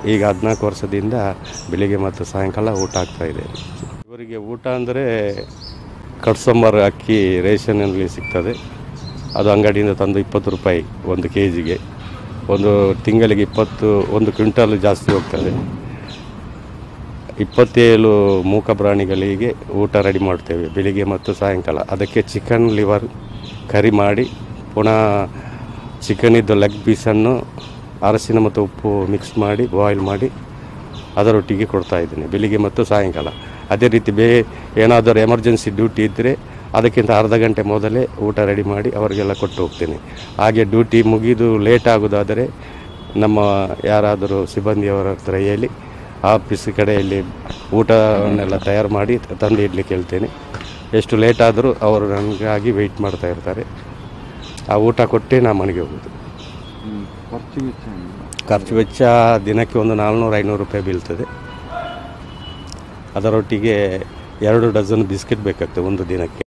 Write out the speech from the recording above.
ಈಗ ಹದಿನಾಲ್ಕು ವರ್ಷದಿಂದ ಬೆಳಿಗ್ಗೆ ಮತ್ತು ಸಾಯಂಕಾಲ ಊಟ ಆಗ್ತಾ ಇದೆ ಇವರಿಗೆ ಊಟ ಅಂದರೆ ಕಟ್ಸಂಬಾರು ಅಕ್ಕಿ ರೇಷನ್ನಲ್ಲಿ ಸಿಗ್ತದೆ ಅದು ಅಂಗಡಿಯಿಂದ ತಂದು ಇಪ್ಪತ್ತು ರೂಪಾಯಿ ಒಂದು ಕೆ ಜಿಗೆ ಒಂದು ತಿಂಗಳಿಗೆ ಇಪ್ಪತ್ತು ಒಂದು ಕ್ವಿಂಟಲ್ ಜಾಸ್ತಿ ಹೋಗ್ತದೆ ಇಪ್ಪತ್ತೇಳು ಮೂಕ ಪ್ರಾಣಿಗಳಿಗೆ ಊಟ ರೆಡಿ ಮಾಡ್ತೇವೆ ಬೆಳಿಗ್ಗೆ ಮತ್ತು ಸಾಯಂಕಾಲ ಅದಕ್ಕೆ ಚಿಕನ್ ಲಿವರ್ ಕರಿ ಮಾಡಿ ಪುನಃ ಚಿಕನಿದ್ದು ಲೆಗ್ ಪೀಸನ್ನು ಅರಸಿನ ಮತ್ತು ಉಪ್ಪು ಮಿಕ್ಸ್ ಮಾಡಿ ಬಾಯ್ಲ್ ಮಾಡಿ ಅದರೊಟ್ಟಿಗೆ ಕೊಡ್ತಾ ಇದ್ದೇನೆ ಬೆಳಿಗ್ಗೆ ಮತ್ತು ಸಾಯಂಕಾಲ ಅದೇ ರೀತಿ ಬೇ ಏನಾದರೂ ಎಮರ್ಜೆನ್ಸಿ ಡ್ಯೂಟಿ ಇದ್ದರೆ ಅದಕ್ಕಿಂತ ಅರ್ಧ ಗಂಟೆ ಮೊದಲೇ ಊಟ ರೆಡಿ ಮಾಡಿ ಅವರಿಗೆಲ್ಲ ಕೊಟ್ಟು ಹೋಗ್ತೇನೆ ಹಾಗೆ ಡ್ಯೂಟಿ ಮುಗಿದು ಲೇಟ್ ಆಗೋದಾದರೆ ನಮ್ಮ ಯಾರಾದರೂ ಸಿಬ್ಬಂದಿಯವರ ಹತ್ರ ಹೇಳಿ ಆಫೀಸ್ ಕಡೆಯಲ್ಲಿ ಊಟವನ್ನೆಲ್ಲ ತಯಾರು ಮಾಡಿ ತಂದು ಇಡ್ಲಿಕ್ಕೆ ಹೇಳ್ತೇನೆ ಎಷ್ಟು ಲೇಟ್ ಆದರೂ ಅವರು ನನಗಾಗಿ ವೆಯ್ಟ್ ಮಾಡ್ತಾ ಇರ್ತಾರೆ ಆ ಊಟ ಕೊಟ್ಟೇ ನಾ ಮನೆಗೆ ಹೋಗೋದು ಖರ್ಚು ವೆಚ್ಚ ಏನು? ಖರ್ಚು ವೆಚ್ಚ ದಿನಕ್ಕೆ ಒಂದು ನಾಲ್ನೂರು ಐನೂರು ರೂಪಾಯಿ ಬೀಳ್ತದೆ ಅದರೊಟ್ಟಿಗೆ ಎರಡು ಡಜನ್ ಬಿಸ್ಕೆಟ್ ಬೇಕಾಗ್ತದೆ ಒಂದು ದಿನಕ್ಕೆ